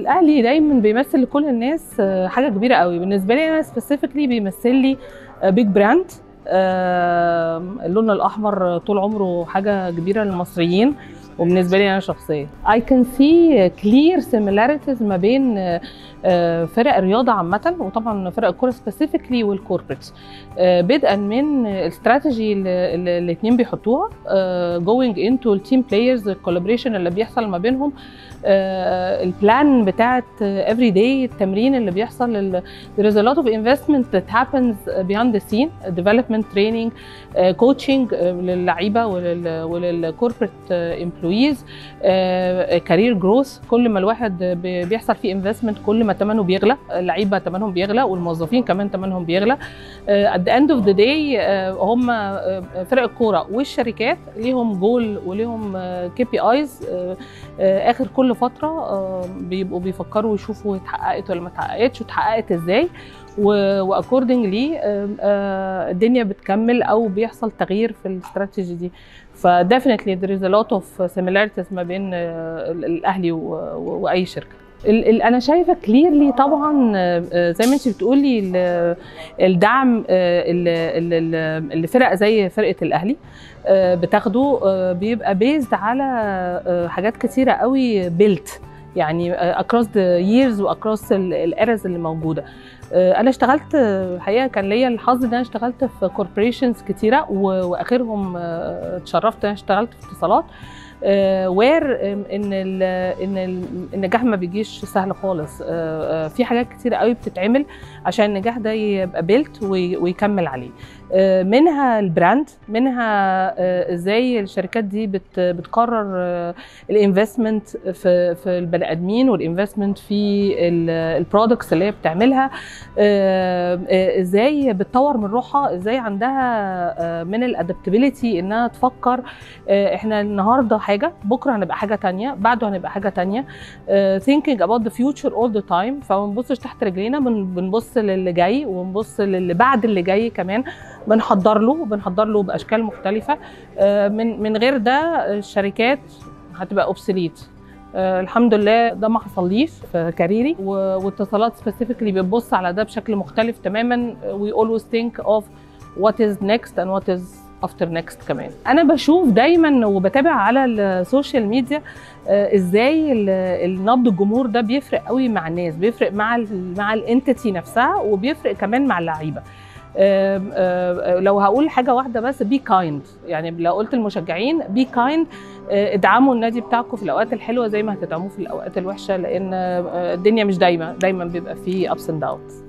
الاهلي دايما بيمثل لكل الناس آه، حاجه كبيره قوي بالنسبه لي انا سبيسيفيكلي بيمثل لي بيج براند اللون الاحمر طول عمره حاجه كبيره للمصريين وبالنسبه لي انا شخصيا I can see clear similarities ما بين آه، آه، فرق الرياضه عامه وطبعا فرق الكوره سبيسيفيكلي والكوربريت بدءا من الاستراتيجي اللي الاثنين بيحطوها آه، going into التيم بلايرز الكولابريشن اللي بيحصل ما بينهم آه، البلان بتاعت every day التمرين اللي بيحصل ال- there is a lot of investment that happens behind the scene development training آه، coaching آه، للعيبه ولل وللكوربريت امبلويز كارير جروث كل ما الواحد بي- بيحصل فيه انفستمنت كل ما ثمنه بيغلى اللعيبه ثمنهم بيغلى والموظفين كمان ثمنهم بيغلى at the end of the day آه، هم آه، فرق الكوره والشركات ليهم جول وليهم كي بي ايز اخر كل فتره آه، بيبقوا بيفكروا يشوفوا اتحققت ولا ما اتحققتش واتحققت ازاي واكوردنجلي الدنيا بتكمل او بيحصل تغيير في الاستراتيجي دي فديفنتلي there is a lot of similarities ما بين آه، الاهلي و- و- واي شركه ال- ال- انا شايفه كليرلي طبعا آه، آه، زي ما انت بتقولي ال- الدعم آه، اللي- اللي اللي- اللي فرق زي فرقه الاهلي آه، بتاخده آه، بيبقى بيزد على آه، حاجات كتيره قوي بيلت يعني اكروس ذا ييرز واكروس الايرز اللي موجوده آه، انا اشتغلت آه، الحقيقه كان ليا الحظ ان انا اشتغلت في كوربوريشنز كتيره و- واخرهم آه، اتشرفت ان انا اشتغلت في اتصالات وير ان ال ان ال- النجاح ما بيجيش سهل خالص آه، آه، في حاجات كتيره قوي بتتعمل عشان النجاح ده يبقى بيلت ويكمل عليه آه، منها البراند منها آه، ازاي الشركات دي بت بتقرر الانفستمنت في في البني ادمين والانفستمنت في البرودكتس اللي هي بتعملها آه، آه، ازاي بتطور من روحها ازاي عندها آه، من الادابتابيلتي انها تفكر آه، احنا النهارده حاجه بكره هنبقى حاجه تانية بعده هنبقى حاجه تانية آه، thinking about the future all the time فما بنبصش تحت رجلينا بن- بنبص للي جاي ونبص للي بعد اللي جاي كمان بنحضر له وبنحضر له باشكال مختلفه آه، من من غير ده الشركات هتبقى اوبسوليت الحمد لله ده ما حصليش في كاريري و- واتصالات سبيسيفيكلي بتبص على ده بشكل مختلف تماما we always think of what is next and what is after next كمان انا بشوف دايما وبتابع على السوشيال ميديا آه، ازاي ال- النبض الجمهور ده بيفرق قوي مع الناس بيفرق مع ال مع الانتيتي نفسها وبيفرق كمان مع اللعيبه آم، آه، لو هقول حاجه واحده بس بي كايند يعني لو قلت المشجعين بي كايند ادعموا النادي بتاعكم في الاوقات الحلوه زي ما هتدعموه في الاوقات الوحشه لان آه، الدنيا مش دايما دايما بيبقى فيه ابس اند داونز